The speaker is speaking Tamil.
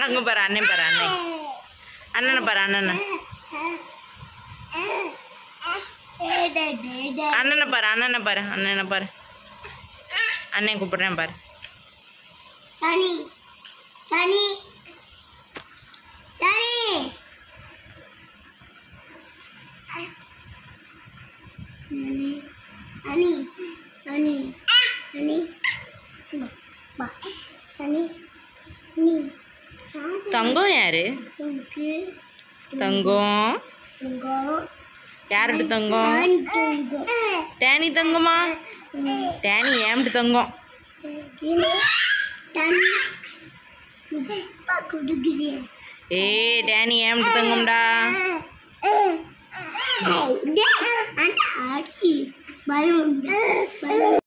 அங்கே பாரு அண்ணன் பாரு அண்ணன் அண்ணனை பாரு அண்ணனை அண்ணனை பாரு அண்ணனை பாரு அண்ணனை பாரு அண்ணன் கூப்பிடுறேன் பாரு தனி தனி தனி தனி தனி தனி பா தனி நீ தங்கம் யாரு உனக்கு தங்கம் உங்கோ யார்கிட்ட தங்கம் தங்கம் டேனி தங்கமா டேனி ஏம்ட்டு தங்கம் தனி உப்பா குடுக்குறேன் ஏ டேனி ஏம்ட்டு தங்கம்டா அந்த ஆட்டி பலூன் பலூன்